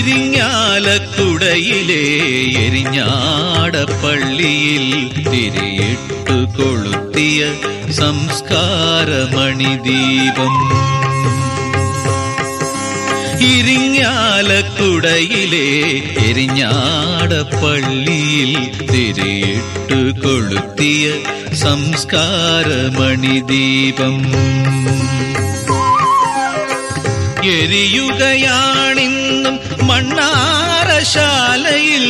ഇരിങ്ങാലക്കുടയിലെ എരിഞ്ഞാടപ്പള്ളിയിൽ തിരിയിട്ടു കൊളുത്തിയ സംസ്കാരമണിദീപം ഇരിങ്ങാലക്കുടയിലെ എരിഞ്ഞാടപ്പള്ളിയിൽ തിരിയിട്ടു കൊളുത്തിയ സംസ്കാരമണിദീപം എരിയുകയാണിന്നും മണ്ണാറശാലയിൽ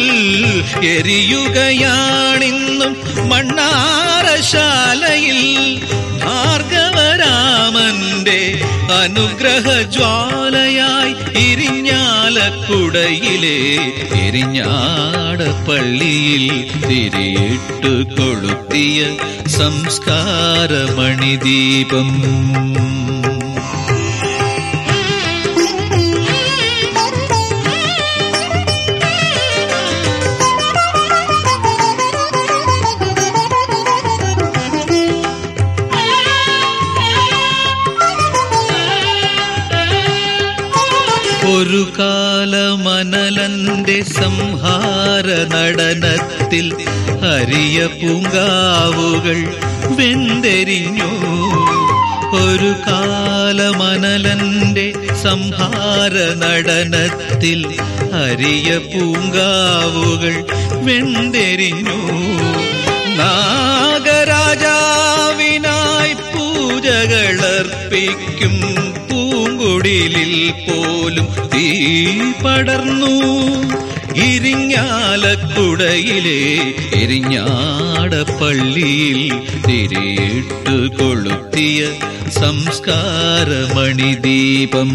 എരിയുകയാണിന്നും മണ്ണാറശാലയിൽ ഭാർഗവരാമന്റെ അനുഗ്രഹ ജ്വാലയായി ഇരിഞ്ഞാലക്കുടയിലെ എരിഞ്ഞാടപ്പള്ളിയിൽ തിരിയിട്ടു കൊളുത്തിയ സംസ്കാരമണിദീപം ഒരു കാലമനലന്റെ സംഹാര നടനത്തിൽ ഹരിയ പൂങ്കാവുകൾ വെന്തെരിഞ്ഞു ഒരു കാലമനലന്റെ സംഹാര നടനത്തിൽ ഹരിയ പൂങ്കാവുകൾ വെന്തെരിഞ്ഞു നാഗരാജാവിനായി പൂജകളർപ്പിക്കും പൂങ്കുടിലിൽ പോലും തീ പടർന്നു ഇരിഞ്ഞാലക്കുടയിലെ എരിഞ്ഞാടപ്പള്ളിയിൽ തിരിയിട്ടു കൊളുത്തിയ സംസ്കാരമണിദീപം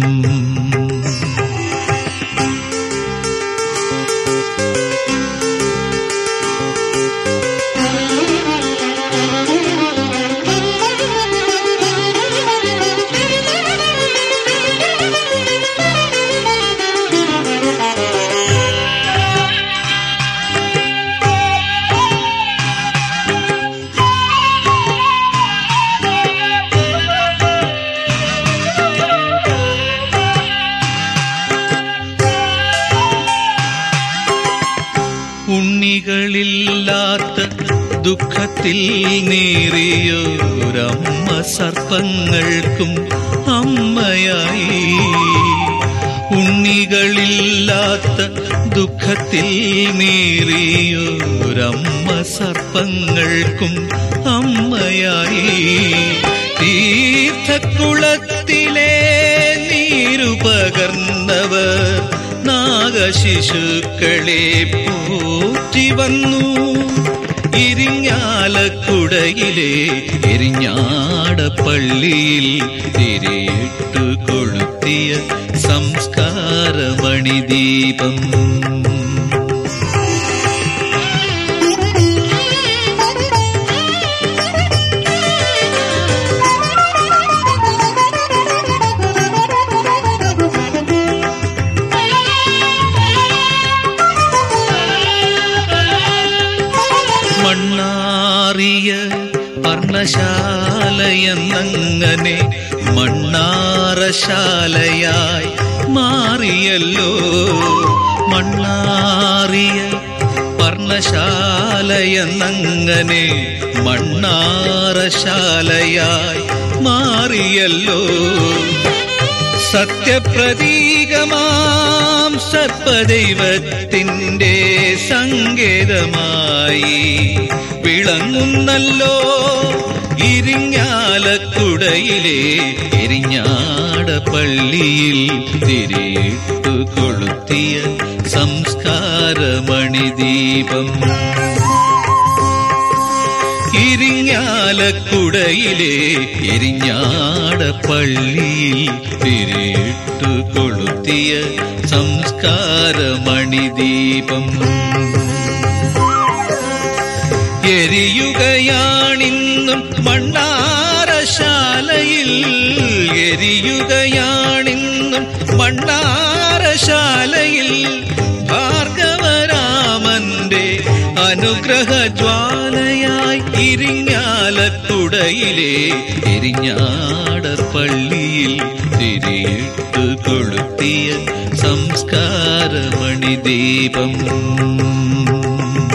ഉണ്ണികളില്ലാത്ത ദുഃഖത്തിൽ നേറിയോരമ്മ സർപ്പങ്ങൾക്കും അമ്മയായി ഉണ്ണികളില്ലാത്ത ദുഃഖത്തിൽ നേറിയോരമ്മ സർപ്പങ്ങൾക്കും അമ്മയായി തീർത്ഥക്കുളത്തിലെ നീരു പകർന്നവർ നാഗശിശുക്കളെ പോറ്റി വന്നു ഇരിഞ്ഞാലക്കുടയിലെ എരിഞ്ഞാടപ്പള്ളിയിൽ തിരിയിട്ടു കൊളുത്തിയ സംസ്കാരമണിദീപം മണ്ണാറിയ പർണശാലയെന്നങ്ങനെ മണ്ണാറശാലയായി മാറിയല്ലോ മണ്ണാറിയ പർണശാലയെന്നങ്ങനെ മണ്ണാറശാലയായി മാറിയല്ലോ സത്യപ്രതീകമാം സർപ്പദൈവത്തിൻ്റെ സങ്കേതമായി വിളങ്ങുന്നല്ലോ ഇരിഞ്ഞാലക്കുടയിലെ എരിഞ്ഞാടപ്പള്ളിയിൽ തിരിയിട്ടു കൊളുത്തിയ സംസ്കാരമണിദീപം ഇരിഞ്ഞാലക്കുടയിലെ എരിഞ്ഞാടപ്പള്ളിയിൽ തിരിയിട്ടു കൊളുത്തിയ സംസ്കാരമണിദീപം എരിയുകയാണിന്നും മണ്ണാറശാലയിൽ എരിയുകയാണിന്നും മണ്ണാറശാലയിൽ ഭാർഗവരാമന്റെ അനുഗ്രഹ ജ്വാലയായി ഇരിഞ്ഞാലക്കുട ചിറയിലെ എരിഞ്ഞാടർ പള്ളിയിൽ തിരിയിട്ട് കൊളുത്തിയ സംസ്കാരമണി ദീപം